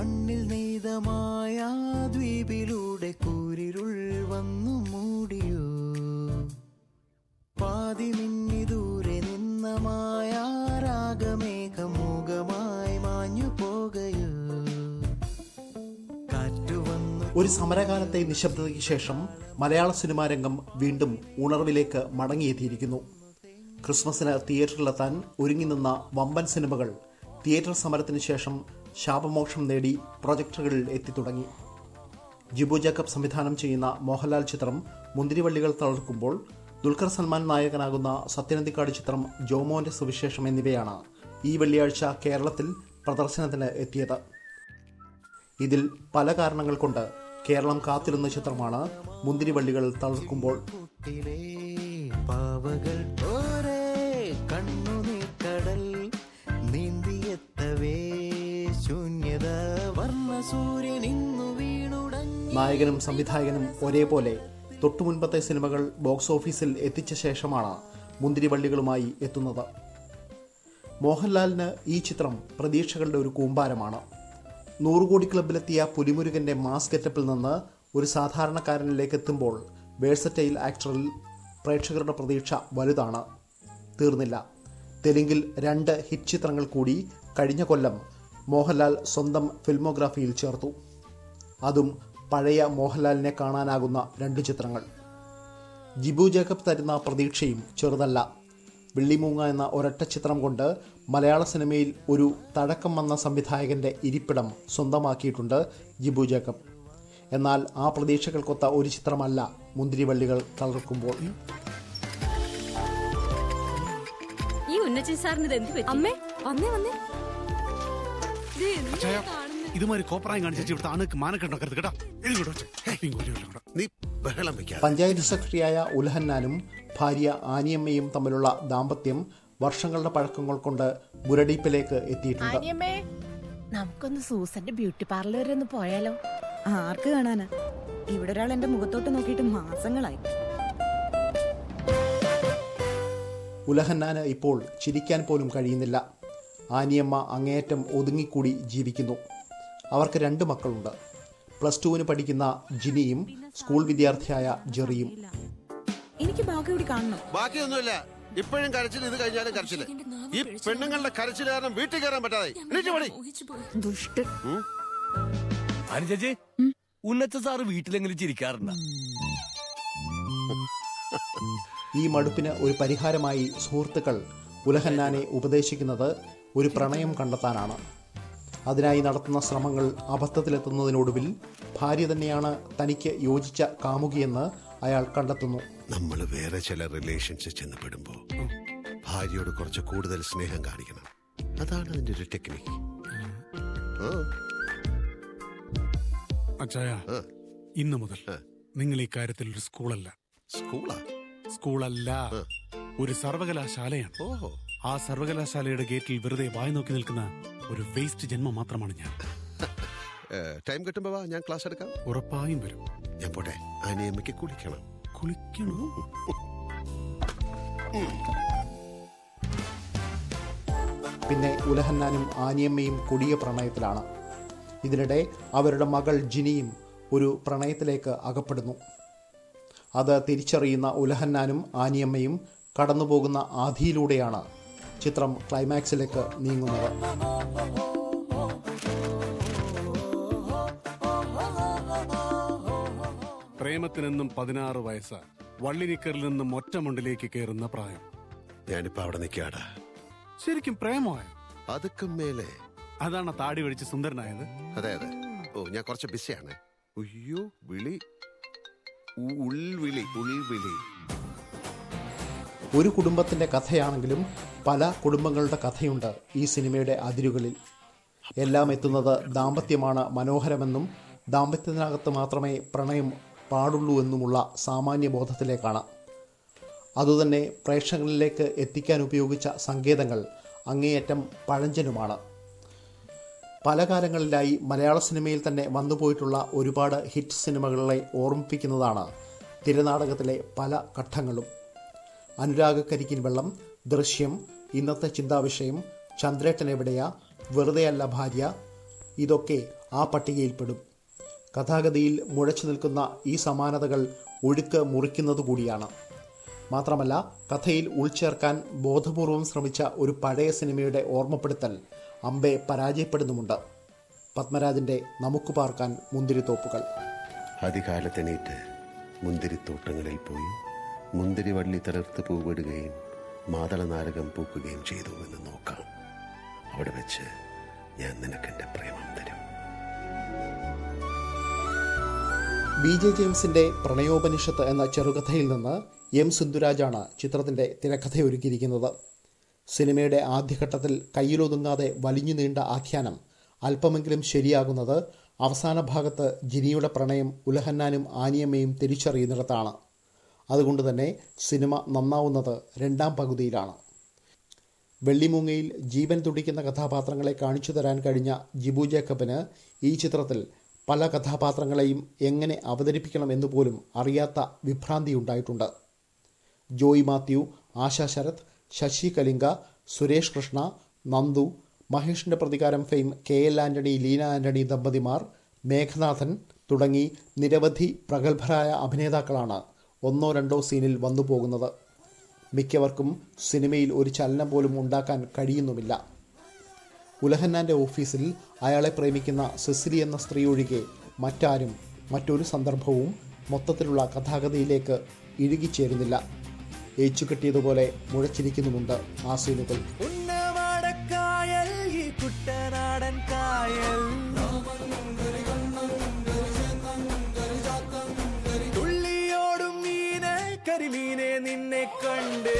മണ്ണിൽ നെയ്തമായ ദ്വീപിലൂടെ കൂരിരുൾ വന്നു മൂടിയോ പാതി മിന്നി ദൂരെ നിന്ന മായ രാഗമേഘമൂകമായി മാഞ്ഞു പോകയോ കാറ്റു വന്നു ഒരു സമരകാലത്തെ നിശബ്ദതയ്ക്ക് ശേഷം മലയാള സിനിമാ രംഗം വീണ്ടും ഉണർവിലേക്ക് മടങ്ങിയെത്തിയിരിക്കുന്നു ക്രിസ്മസിന് തിയേറ്ററിലെത്താൻ ഒരുങ്ങി നിന്ന വമ്പൻ സിനിമകൾ തിയേറ്റർ സമരത്തിന് ശേഷം ശാപമോക്ഷം നേടി പ്രൊജക്ടറുകളിൽ എത്തിത്തുടങ്ങി ജിബു ജേക്കബ് സംവിധാനം ചെയ്യുന്ന മോഹൻലാൽ ചിത്രം മുന്തിരിവള്ളികൾ തളർക്കുമ്പോൾ ദുൽഖർ സൽമാൻ നായകനാകുന്ന സത്യനന്ദിക്കാട് ചിത്രം ജോമോന്റെ സുവിശേഷം എന്നിവയാണ് ഈ വെള്ളിയാഴ്ച കേരളത്തിൽ പ്രദർശനത്തിന് എത്തിയത് ഇതിൽ പല കാരണങ്ങൾ കൊണ്ട് കേരളം കാത്തിരുന്ന ചിത്രമാണ് മുന്തിരിവള്ളികൾ തളർക്കുമ്പോൾ കൂട്ടിലെ പാവകൾ പോരെ കണ്ണുനീർ കടൽ നീന്തിയെത്തവേ ശൂന്യത വർണ്ണ സൂര്യൻ ഇന്നു വീണുടങ്ങി നായകനും സംവിധായകനും ഒരേപോലെ തൊട്ടുമുൻപത്തെ സിനിമകൾ ബോക്സ് ഓഫീസിൽ എത്തിച്ച ശേഷമാണ് മുന്തിരിവള്ളികളുമായി എത്തുന്നത് മോഹൻലാലിന് ഈ ചിത്രം പ്രതീക്ഷകളുടെ ഒരു കൂമ്പാരമാണ് നൂറുകോടി ക്ലബിലെത്തിയ പുലിമുരുകന്റെ മാസ് ഗെറ്റപ്പിൽ നിന്ന് ഒരു സാധാരണക്കാരനിലേക്ക് എത്തുമ്പോൾ വേഴ്സറ്റൈൽ ആക്ടറിൽ പ്രേക്ഷകരുടെ പ്രതീക്ഷ വലുതാണ് തീർന്നില്ല തെലുങ്കിൽ രണ്ട് ഹിറ്റ് ചിത്രങ്ങൾ കൂടി കഴിഞ്ഞ കൊല്ലം മോഹൻലാൽ സ്വന്തം ഫിൽമോഗ്രാഫിയിൽ ചേർത്തു അതും പഴയ മോഹൻലാലിനെ കാണാനാകുന്ന രണ്ട് ചിത്രങ്ങൾ ജിബു ജേക്കബ് തരുന്ന പ്രതീക്ഷയും ചെറുതല്ല വെള്ളിമൂങ്ങ എന്ന ഒരൊറ്റ ചിത്രം കൊണ്ട് മലയാള സിനിമയിൽ ഒരു തഴക്കം വന്ന സംവിധായകന്റെ ഇരിപ്പിടം സ്വന്തമാക്കിയിട്ടുണ്ട് ജിബു ജേക്കബ് എന്നാൽ ആ പ്രതീക്ഷകൾക്കൊത്ത ഒരു ചിത്രമല്ല മുന്തിരിവള്ളികൾ തളർക്കുമ്പോൾ ഈ ഉന്നച്ചൻ സാറിന് ഇത് എന്ത് പറ്റി അമ്മേ വന്നേ വന്നേ ചായ, ഇതുമാതിരി കോപ്രായം കാണിച്ചു ഇവിടുത്തെ ആണുക്ക് മാനക്കെട്ടൊക്കെ കേട്ടോ ഇങ്ങോട്ട് വെച്ചേ. ഇങ്ങോട്ട് ഇങ്ങോട്ട്. നീ ബഹളം വെക്കാതെ പഞ്ചായത്ത് സെക്രട്ടറിയായ ഉൽഹന്നാനും ഭാര്യ ആനിയമ്മയും തമ്മിലുള്ള ദാമ്പത്യം വർഷങ്ങളുടെ പഴക്കങ്ങൾ കൊണ്ട് മുരടിപ്പിലേക്ക് എത്തിയിട്ടുണ്ട് ആനിയമ്മേ നമുക്കൊന്ന് സൂസന്റെ ബ്യൂട്ടി പാർലർ വരെ ഒന്ന് പോയാലോ ആർക്ക് കാണാനാ ഇവിടെ ഒരാൾ എന്റെ മുഖത്തോട്ട് നോക്കിയിട്ട് മാസങ്ങളായി ഉലഹന്നാന് ഇപ്പോൾ ചിരിക്കാൻ പോലും കഴിയുന്നില്ല ആനിയമ്മ അങ്ങേയറ്റം ഒതുങ്ങിക്കൂടി ജീവിക്കുന്നു അവർക്ക് രണ്ട് മക്കളുണ്ട് പ്ലസ് ടുവിന് പഠിക്കുന്ന ജിനിയും സ്കൂൾ വിദ്യാർത്ഥിയായ ജെറിയും എനിക്ക് ബാക്കി കൂടി കാണണം ബാക്കിയൊന്നുമില്ല ഇപ്പോഴും കരച്ചിൽ ഇത് കഴിഞ്ഞാലും കരച്ചില് ഈ പെണ്ണുങ്ങളുടെ കരച്ചിൽ കാരണം വീട്ടിൽ കയറാൻ പറ്റാതെ എണീറ്റ് പണി ദുഷ്ട അനുചേച്ചി ഉന്നച്ച സാറ് വീട്ടിലെങ്കിലും ചിരിക്കാറുണ്ട് ഈ മടുപ്പിന് ഒരു പരിഹാരമായി സുഹൃത്തുക്കൾ ഉലഹന്നാനെ ഉപദേശിക്കുന്നത് ഒരു പ്രണയം കണ്ടെത്താനാണ് അതിനായി നടത്തുന്ന ശ്രമങ്ങൾ അബദ്ധത്തിലെത്തുന്നതിനൊടുവിൽ ഭാര്യ തന്നെയാണ് തനിക്ക് യോജിച്ച കാമുകിയെന്ന് അയാൾ കണ്ടെത്തുന്നു നമ്മൾ വേറെ ചില റിലേഷൻസ് ചെന്ന് പെടുമ്പോ ഭാര്യയോട് കുറച്ച് കൂടുതൽ സ്നേഹം കാണിക്കണം അതാണ് അതിന്റെ ഒരു ടെക്നിക്ക് അച്ചായ ആ. ഇന്നു മുതൽ ആ. നിങ്ങൾ ഈ കാര്യത്തിൽ ഒരു സ്കൂളല്ല സ്കൂളാ സ്കൂളല്ല ആ. ഒരു സർവകലാശാലയാണ് ഓഹോ ആ സർവകലാശാലയുടെ ഗേറ്റിൽ വെറുതെ വായി നോക്കി നിൽക്കുന്ന ഒരു വേസ്റ്റ് ജന്മം മാത്രമാണ് ഞാൻ ടൈം കിട്ടുമ്പോ വാ ഞാൻ ക്ലാസ് എടുക്കാം ഉറപ്പായും വരും ഞാൻ പോട്ടെ അനിയമ്മയ്ക്ക് കുളിക്കണം കുളിക്കണോ പിന്നെ ഉലഹന്നാനും ആനിയമ്മയും കൊടിയ പ്രണയത്തിലാണ് ഇതിനിടെ അവരുടെ മകൾ ജിനിയും ഒരു പ്രണയത്തിലേക്ക് അകപ്പെടുന്നു അത് തിരിച്ചറിയുന്ന ഉലഹന്നാനും ആനിയമ്മയും കടന്നുപോകുന്ന ആധിയിലൂടെയാണ് ചിത്രം ക്ലൈമാക്സിലേക്ക് നീങ്ങുന്നത് പ്രേമത്തിനെന്നും പതിനാറ് വയസ്സ് വള്ളിനിക്കറിൽ നിന്നും ഒറ്റമുണ്ടിലേക്ക് കയറുന്ന പ്രായം ഞാനിപ്പോ അവിടെ നിൽക്കാടാ ശരിക്കും പ്രേമമായോ അതൊക്കെ മേലെ അതാണ് ആ താടി വടിച്ച് സുന്ദരനായത് അതെ അതെ ഓ ഞാൻ കുറച്ച് ബിസിയാണ് അയ്യോ വിളി ഉ- ഉൾവിളി ഉൾവിളി ഒരു കുടുംബത്തിൻ്റെ കഥയാണെങ്കിലും പല കുടുംബങ്ങളുടെ കഥയുണ്ട് ഈ സിനിമയുടെ അതിരുകളിൽ എല്ലാം എത്തുന്നത് ദാമ്പത്യമാണ് മനോഹരമെന്നും ദാമ്പത്യത്തിനകത്ത് മാത്രമേ പ്രണയം പാടുള്ളൂ എന്നുമുള്ള സാമാന്യ ബോധത്തിലേക്കാണ് അതുതന്നെ പ്രേക്ഷകരിലേക്ക് എത്തിക്കാൻ ഉപയോഗിച്ച സങ്കേതങ്ങൾ അങ്ങേയറ്റം പഴഞ്ചനുമാണ് പല കാലങ്ങളിലായി മലയാള സിനിമയിൽ തന്നെ വന്നുപോയിട്ടുള്ള ഒരുപാട് ഹിറ്റ് സിനിമകളെ ഓർമ്മിപ്പിക്കുന്നതാണ് തിരനാടകത്തിലെ പല ഘട്ടങ്ങളും അനുരാഗ കരിക്കിൻ വെള്ളം ദൃശ്യം ഇന്നത്തെ ചിന്താവിഷയം ചന്ദ്രേട്ടൻ എവിടെയാ വെറുതെയല്ല ഭാര്യ ഇതൊക്കെ ആ പട്ടികയിൽപ്പെടും കഥാഗതിയിൽ മുഴച്ചു നിൽക്കുന്ന ഈ സമാനതകൾ ഒഴുക്ക് മുറിക്കുന്നത് കൂടിയാണ് മാത്രമല്ല കഥയിൽ ഉൾച്ചേർക്കാൻ ബോധപൂർവം ശ്രമിച്ച ഒരു പഴയ സിനിമയുടെ ഓർമ്മപ്പെടുത്തൽ അമ്പെ പരാജയപ്പെടുന്നുമുണ്ട് പത്മരാജന്റെ നമുക്ക് പാർക്കാൻ മുന്തിരിത്തോപ്പുകൾ അതികാലത്തെണീറ്റ് മുന്തിരിത്തോട്ടങ്ങളിൽ പോയി മുന്തിരിവള്ളി തളിർത്ത് പൂവിടുകയും മാതളനാരകം പൂക്കുകയും ചെയ്തു എന്ന് നോക്കാം അവിടെ വെച്ച് ഞാൻ നിനക്കെന്റെ പ്രേമം തരും ബി ജെ ജെയിംസിന്റെ പ്രണയോപനിഷത്ത് എന്ന ചെറുകഥയിൽ നിന്ന് എം സിന്ധുരാജാണ് ചിത്രത്തിന്റെ തിരക്കഥയൊരുക്കിയിരിക്കുന്നത് സിനിമയുടെ ആദ്യഘട്ടത്തിൽ കയ്യിലൊതുങ്ങാതെ വലിഞ്ഞു നീണ്ട ആഖ്യാനം അല്പമെങ്കിലും ശരിയാകുന്നത് അവസാന ഭാഗത്ത് ജിനിയുടെ പ്രണയം ഉലഹന്നാനും ആനിയമ്മയും തിരിച്ചറിയുന്നിടത്താണ് അതുകൊണ്ട് തന്നെ സിനിമ നന്നാവുന്നത് രണ്ടാം പകുതിയിലാണ് വെള്ളിമൂങ്ങയിൽ ജീവൻ തുടിക്കുന്ന കഥാപാത്രങ്ങളെ കാണിച്ചു തരാൻ കഴിഞ്ഞ ജിബു ജേക്കബിന് ഈ ചിത്രത്തിൽ പല കഥാപാത്രങ്ങളെയും എങ്ങനെ അവതരിപ്പിക്കണം എന്ന് പോലും അറിയാത്ത വിഭ്രാന്തി ഉണ്ടായിട്ടുണ്ട് ജോയ് മാത്യു ആശാ ശരത് ശശി കലിംഗ സുരേഷ് കൃഷ്ണ നന്ദു മഹേഷിന്റെ പ്രതികാരം fame K L Antony Leena Antony ദമ്പതിമാർ മേഘനാഥൻ തുടങ്ങി നിരവധി പ്രഗത്ഭരായ അഭിനേതാക്കളാണ് ഒന്നോ രണ്ടോ സീനിൽ വന്നു പോകുന്നത് മിക്കവർക്കും സിനിമയിൽ ഒരു ചലനം പോലും ഉണ്ടാക്കാൻ കഴിയുന്നുമില്ല ഉലഹന്നാന്റെ ഓഫീസിൽ അയാളെ പ്രേമിക്കുന്ന സെസിലി എന്ന സ്ത്രീ ഒഴികെ മറ്റാരും മറ്റൊരു സന്ദർഭവും മൊത്തത്തിലുള്ള കഥാഗതിയിലേക്ക് ഇഴുകിച്ചേരുന്നില്ല ഏച്ചുകെട്ടിയതുപോലെ മുഴച്ചിരിക്കുന്നുമുണ്ട് ആ സീനുകൾ ഉന്നമാടക്കായൽ ഈ കുട്ടനാടൻ കായൽ തുള്ളിയോടും മീനെ കരിമീനെ നിന്നെ കണ്ട്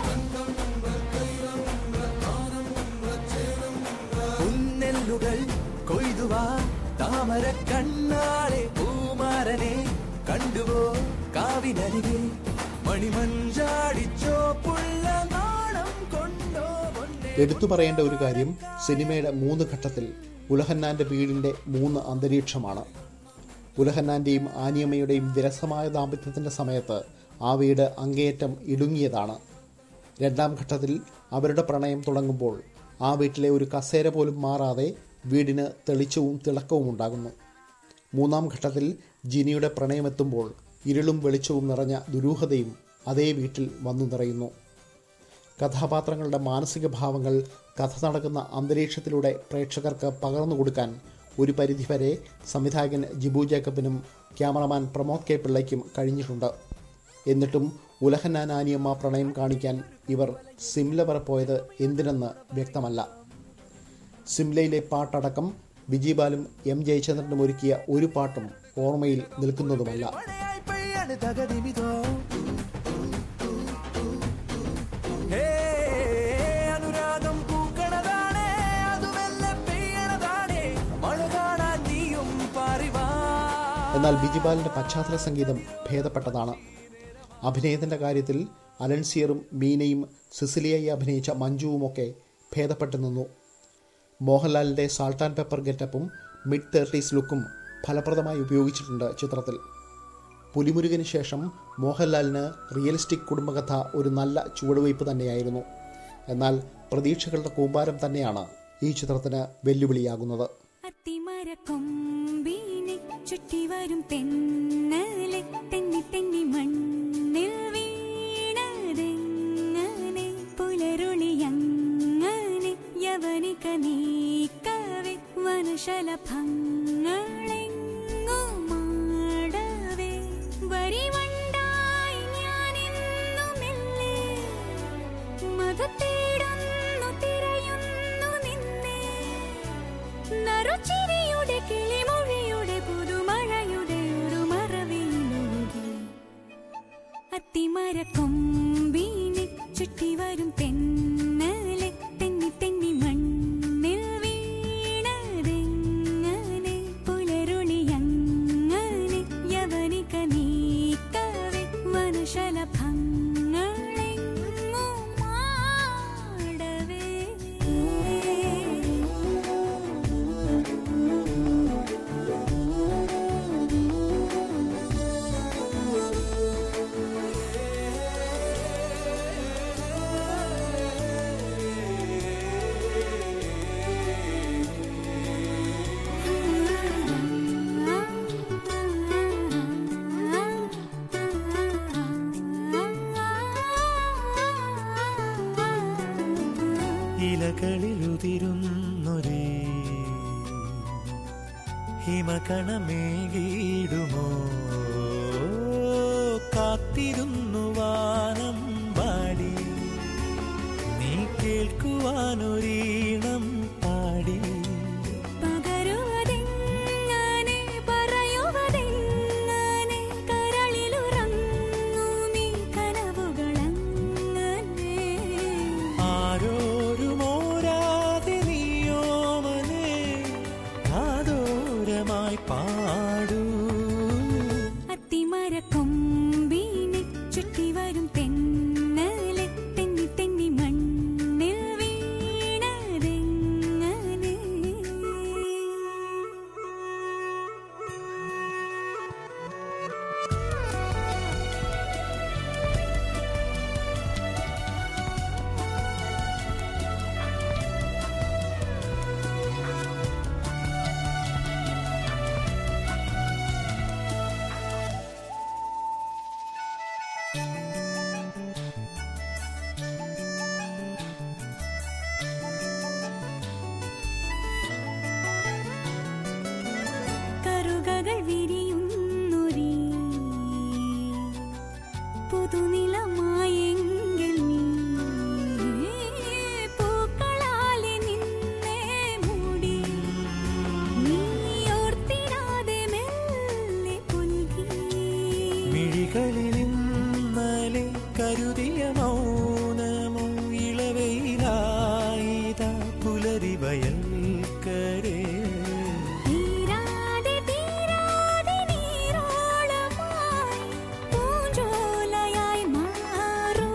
പുന്നെല്ലുകൾ കൊയ്തുവാ താമര കണ്ണാളെ പൂമാരനെ കണ്ടുവോ കാവിനരികെ മണിമഞ്ചാടിച്ചോ പുള്ള നാണം കൊണ്ടോ പൊന്നെ എടുത്തു പറയേണ്ട ഒരു കാര്യം സിനിമയുടെ മൂന്ന് ഘട്ടത്തിൽ ഉലഹന്നാന്റെ വീടിന്റെ മൂന്ന് അന്തരീക്ഷമാണ് ഉലഹന്നാന്റെയും ആനിയമ്മയുടെയും വിരസമായ ദാമ്പത്യത്തിന്റെ സമയത്ത് ആ വീട് അങ്ങേയറ്റം ഇടുങ്ങിയതാണ് രണ്ടാം ഘട്ടത്തിൽ അവരുടെ പ്രണയം തുടങ്ങുമ്പോൾ ആ വീട്ടിലെ ഒരു കസേര പോലും മാറാതെ വീടിന് തെളിച്ചവും തിളക്കവും ഉണ്ടാകുന്നു മൂന്നാം ഘട്ടത്തിൽ ജിനിയുടെ പ്രണയമെത്തുമ്പോൾ ഇരുളും വെളിച്ചവും നിറഞ്ഞ ദുരൂഹതയും അതേ വീട്ടിൽ വന്നു നിറയുന്നു കഥാപാത്രങ്ങളുടെ മാനസിക ഭാവങ്ങൾ കഥ നടക്കുന്ന അന്തരീക്ഷത്തിലൂടെ പ്രേക്ഷകർക്ക് പകർന്നു കൊടുക്കാൻ ഒരു പരിധിവരെ സംവിധായകൻ ജിബു ജേക്കബിനും ക്യാമറമാൻ പ്രമോദ് കെ പിള്ളയ്ക്കും കഴിഞ്ഞിട്ടുണ്ട് എന്നിട്ടും ഉലഹന്നാനാനിയമ്മ പ്രണയം കാണിക്കാൻ ഇവർ സിംല വരെ പോയത് എന്തിനെന്ന് വ്യക്തമല്ല സിംലയിലെ പാട്ടടക്കം ബിജിബാലും എം ജയചന്ദ്രനും ഒരുക്കിയ ഒരു പാട്ടും ഓർമ്മയിൽ നിൽക്കുന്നതുമല്ല മഴയായി പെയ്യാണ് തകതിമിതോ ഹേ, അനുരാഗം പൂക്കണതാണേ അത് മെല്ലെ പെയ്യണതാണേ മഴ കാണാൻ നീയും പാറിവാ എന്നാൽ ബിജിബാലിന്റെ പശ്ചാത്തല സംഗീതം ഭേദപ്പെട്ടതാണ് അഭിനയത്തിന്റെ കാര്യത്തിൽ അലൻസിയറും മീനയും സിസിലിയായി അഭിനയിച്ച മഞ്ജുവുമൊക്കെ ഭേദപ്പെട്ടു നിന്നു മോഹൻലാലിന്റെ സാൾട്ട് ആൻഡ് പെപ്പർ ഗെറ്റപ്പും മിഡ് തേർട്ടീസ് ലുക്കും ഫലപ്രദമായി ഉപയോഗിച്ചിട്ടുണ്ട് ചിത്രത്തിൽ പുലിമുരുകന് ശേഷം മോഹൻലാലിന് റിയലിസ്റ്റിക് കുടുംബകഥ ഒരു നല്ല ചുവടുവയ്പ് തന്നെയായിരുന്നു എന്നാൽ പ്രതീക്ഷകളുടെ കൂമ്പാരം തന്നെയാണ് ഈ ചിത്രത്തിന് വെല്ലുവിളിയാകുന്നത് അത്തിമരക്കൊമ്പിനെ ചുറ്റി വരും തെന്നലെ തെന്നി തെന്നി മണ്ണിൽ വീണതെങ്ങനെ പുലരുളിയങ്ങനെ യവനിക നീക്കവെ വനശലഭങ്ങളെങ്ങുമാടവേ വരിവണ്ടായി ഞാനെന്നുമെല്ലേ മത തേടുന്നു തിരയുന്നു നിന്നെ നറുചിരിയുടെ കിളിമൊഴിയുടെ പുതുമഴയുടെ ഒരു മറവിയിലൊഴുകി അത്തിമരക്കൊമ്പിനെ ചുറ്റി വരും തെന്നലെ തെന്നി തെന്നി മണ്ണിൽ വീണതെങ്ങനെ പുലരുളിയങ്ങനെ യവനിക നീക്കവെ വനശലഭങ്ങളെങ്ങുമാടവേ ഇലകളിലുതിരുന്നൊരേ ഹിമകണമേകിടുമോ കാത്തിരുന്നു വാനം പാടി നീ കേൾക്കുവാനൊരീണം പാടി പകരുവതെങ്ങനെ പറയുവതെങ്ങനെ കരളിലുറങ്ങൂ നീ കനവുകളങ്ങനെ ആരോരുമോരാതെ നീയോമനെ ആദോരമായി പാടൂ അത്തിമരക്കൊമ്പിനെ ചുറ്റി വരും തെന്നലെ തെന്നി തെന്നി മണ്ണിൽ വീണതെങ്ങനെ കറുകകൾ വിരിയുന്നൊരീ പുതുനിലമായെങ്കിൽ നീ പൂക്കളാലെ നിന്നെ മൂടി നീ ഓർത്തിടാതെ മെല്ലെ പുൽകി മിഴികളിൽ ഇന്നലെ കരുതിയ മൗനമോ ഇളവയിലായിത പുലരി വയൽക്കരേ തീരാതെ തീരാതെ നീരോളമായി പൂഞ്ചോലയായി മാറൂ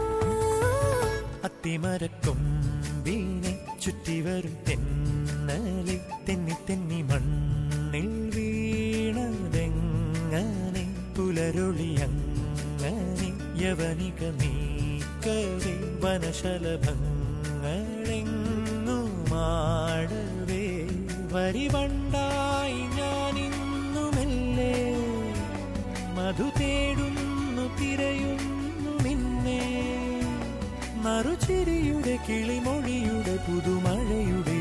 അത്തിമരക്കൊമ്പിനെ ചുറ്റി വരും തെന്നലെ തെന്നി തെന്നി മണ്ണിൽ വീണതെങ്ങനെ പുലരൊളിയങ്ങനെ യവനിക നീക്കവേ വനശലഭങ്ങളെങ്ങു മാടവേ വരിവണ്ടായി ഞാനിന്നുമെല്ലേ മധു തേടുന്നു തിരയുന്നു നിന്നെ മറുചിരിയുടെ കിളിമൊഴിയുടെ പുതുമഴയുടെ